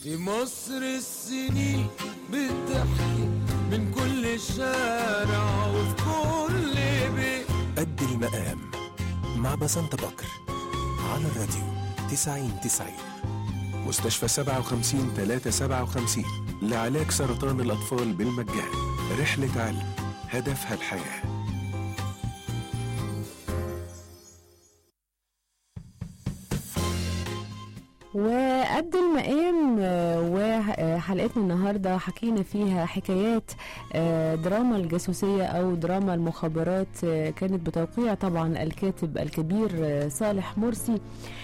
في مصر السنين بتحكي من كل شارع وفي كل بيت قد المقام مع بسنت بكر على الراديو 90 90 مستشفى 57 357 لعلاج سرطان الأطفال بالمجان رحلة علم هدفها الحياه وقد المقام آه، وحلقتنا النهارده حكينا فيها حكايات آه، دراما الجاسوسيه او دراما المخابرات آه، كانت بتوقيع طبعا الكاتب الكبير آه، صالح مرسي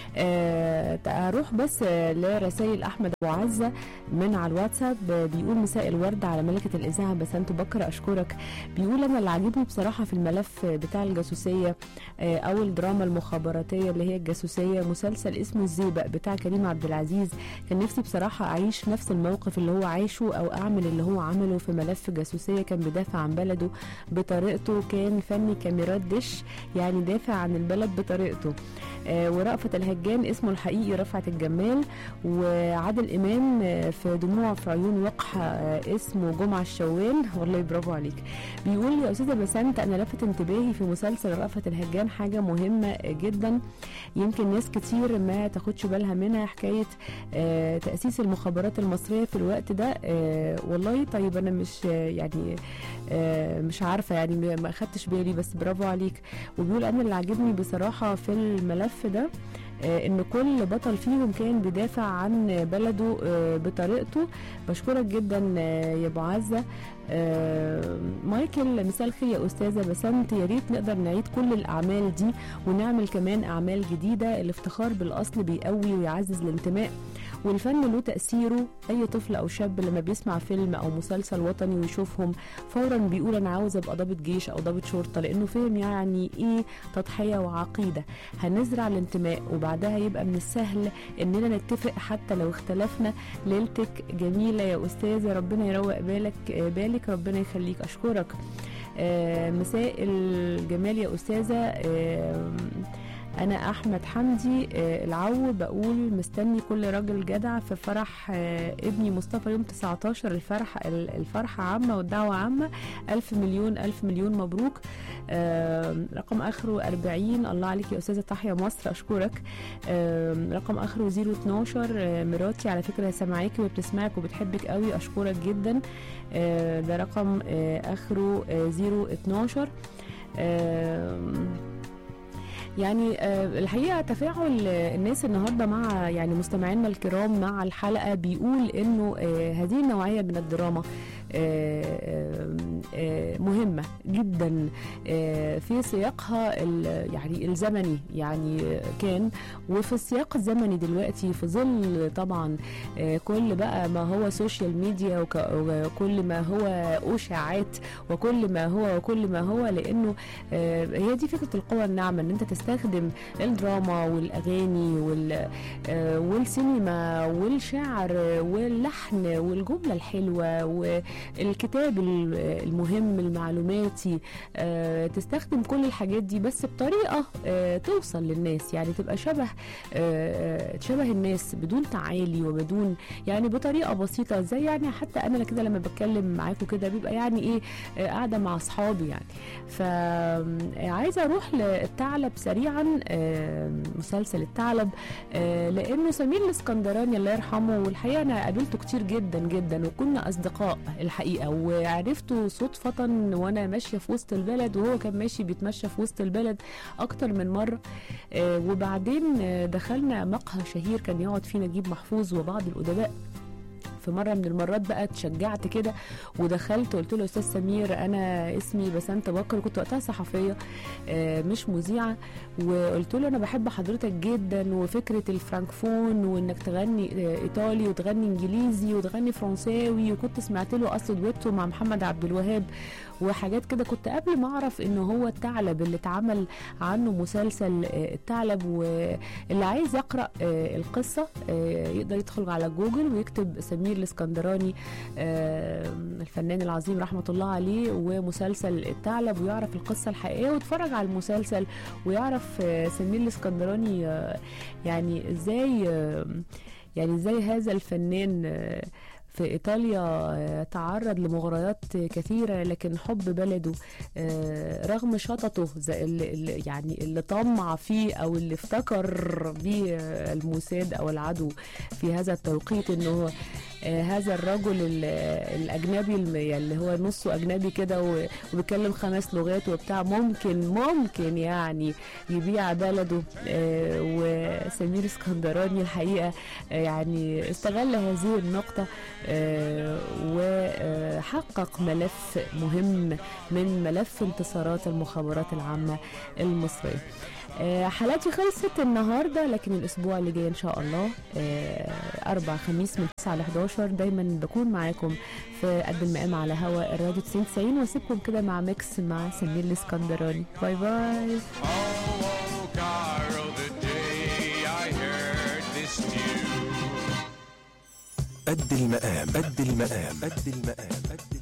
آه، هروح بس آه، لرسائل احمد ابو عزه من على الواتساب آه، بيقول مساء الورد على ملكه الاذاعه بسنت بكر اشكرك بيقول انا اللي عاجبني بصراحه في الملف بتاع الجاسوسيه آه، او الدراما المخابراتيه اللي هي الجاسوسيه مسلسل اسمه الزيبق بتاع كريم عبد العزيز كان نفسي بصراحه اعيش نفس الموقف اللي هو عايشه او اعمل اللي هو عمله في ملف جاسوسيه كان بيدافع عن بلده بطريقته كان فني كاميرات دش يعني دافع عن البلد بطريقته آه، ورأفت الهجان اسمه الحقيقي رفعت الجمال وعادل إمام آه، في دموع في عيون وقحة آه، اسمه جمعة الشوال والله برافو عليك بيقول يا أستاذة بسنت أنا لفت انتباهي في مسلسل رأفت الهجان حاجة مهمة جدا يمكن ناس كتير ما تاخدش بالها منها حكاية آه، تأسيس المخابرات المصرية في الوقت ده آه، والله طيب أنا مش آه، يعني آه، مش عارفة يعني ما- ما أخدتش بالي بس برافو عليك وبيقول أنا اللي عاجبني بصراحة في الملف ده آه، ان كل بطل فيهم كان بيدافع عن بلده آه، بطريقته بشكرك جدا آه، يا ابو عزه آه، مايكل مساء الخير يا استاذه بسنت يا ريت نقدر نعيد كل الاعمال دي ونعمل كمان اعمال جديده الافتخار بالاصل بيقوي ويعزز الانتماء والفن له تأثيره أي طفل أو شاب لما بيسمع فيلم أو مسلسل وطني ويشوفهم فورا بيقول أنا عاوز أبقى ضابط جيش أو ضابط شرطة لأنه فهم يعني إيه تضحية وعقيدة هنزرع الانتماء وبعدها يبقى من السهل إننا نتفق حتى لو اختلفنا ليلتك جميلة يا أستاذة ربنا يروق بالك بالك ربنا يخليك أشكرك آه، مساء الجمال يا أستاذة آه، انا احمد حمدي آه، العو بقول مستني كل راجل جدع في فرح آه، ابني مصطفى يوم 19 الفرح ال- الفرحه عامه والدعوه عامه الف مليون الف مليون مبروك آه، رقم اخره 40 الله عليك يا استاذه تحيا مصر اشكرك آه، رقم اخره 012 آه، مراتي على فكره سامعاكي وبتسمعك وبتحبك قوي اشكرك جدا آه، ده رقم آه، اخره آه، 012 آم، يعني آه، الحقيقه تفاعل آه، الناس النهارده مع يعني مستمعينا الكرام مع الحلقه بيقول انه آه، هذه النوعيه من الدراما آه، آه، مهمه جدا آه، في سياقها ال- يعني الزمني يعني كان وفي السياق الزمني دلوقتي في ظل طبعا آه، كل بقى ما هو سوشيال ميديا وك- وكل ما هو اشاعات وكل ما هو وكل ما هو لانه آه، هي دي فكره القوى الناعمه ان انت تستخدم الدراما والاغاني وال آه، والسينما والشعر واللحن والجمله الحلوه والكتاب ال- المهم المعلوماتي آه، تستخدم كل الحاجات دي بس بطريقه آه، توصل للناس يعني تبقى شبه آه، شبه الناس بدون تعالي وبدون يعني بطريقه بسيطه زي يعني حتى انا كده لما بتكلم معاكم كده بيبقى يعني ايه آه، قاعده مع اصحابي يعني فعايزه اروح للثعلب سريعا آه، مسلسل الثعلب آه، لانه سمير الاسكندراني الله يرحمه والحقيقه انا قابلته كتير جدا جدا وكنا اصدقاء الحقيقه وعرفته صدفه وانا ماشيه في وسط البلد وهو كان ماشي بيتمشى في وسط البلد اكتر من مره آه، وبعدين آه، دخلنا مقهى شهير كان يقعد فيه نجيب محفوظ وبعض الادباء في مره من المرات بقى اتشجعت كده ودخلت قلت له يا استاذ سمير انا اسمي بسنت بكر كنت وقتها صحفيه آه، مش مذيعه وقلت له انا بحب حضرتك جدا وفكره الفرانكفون وانك تغني آه، ايطالي وتغني انجليزي وتغني فرنساوي وكنت سمعت له اصل دويتو مع محمد عبد الوهاب وحاجات كده كنت قبل ما اعرف انه هو الثعلب اللي اتعمل عنه مسلسل آه، الثعلب واللي عايز يقرا آه، القصه آه، يقدر يدخل على جوجل ويكتب سمير الاسكندراني آه، الفنان العظيم رحمه الله عليه ومسلسل الثعلب ويعرف القصه الحقيقيه ويتفرج على المسلسل ويعرف آه، سمير الاسكندراني آه، يعني ازاي آه، يعني زي هذا الفنان آه، في ايطاليا آه، تعرض لمغريات كثيره لكن حب بلده آه، رغم شططه زي اللي اللي- يعني اللي طمع فيه او اللي افتكر بيه آه، الموساد او العدو في هذا التوقيت انه آه، هذا الرجل ال- الاجنبي الم- يعني اللي هو نصه اجنبي كده و- وبيتكلم خمس لغات وبتاع ممكن ممكن يعني يبيع بلده آه، وسمير اسكندراني الحقيقه آه، يعني استغل هذه النقطه آه، وحقق ملف مهم من ملف انتصارات المخابرات العامه المصريه آه، حلقتي خلصت النهارده لكن الاسبوع اللي جاي ان شاء الله آه، اربع خميس من 9 ل 11 دايما بكون معاكم في قد المقام على هوا الراديو 90 90 واسيبكم كده مع ميكس مع سمير الاسكندراني باي باي Oh, Cairo, the day I heard this tune. قد المقام قد المقام قد المقام قد المقام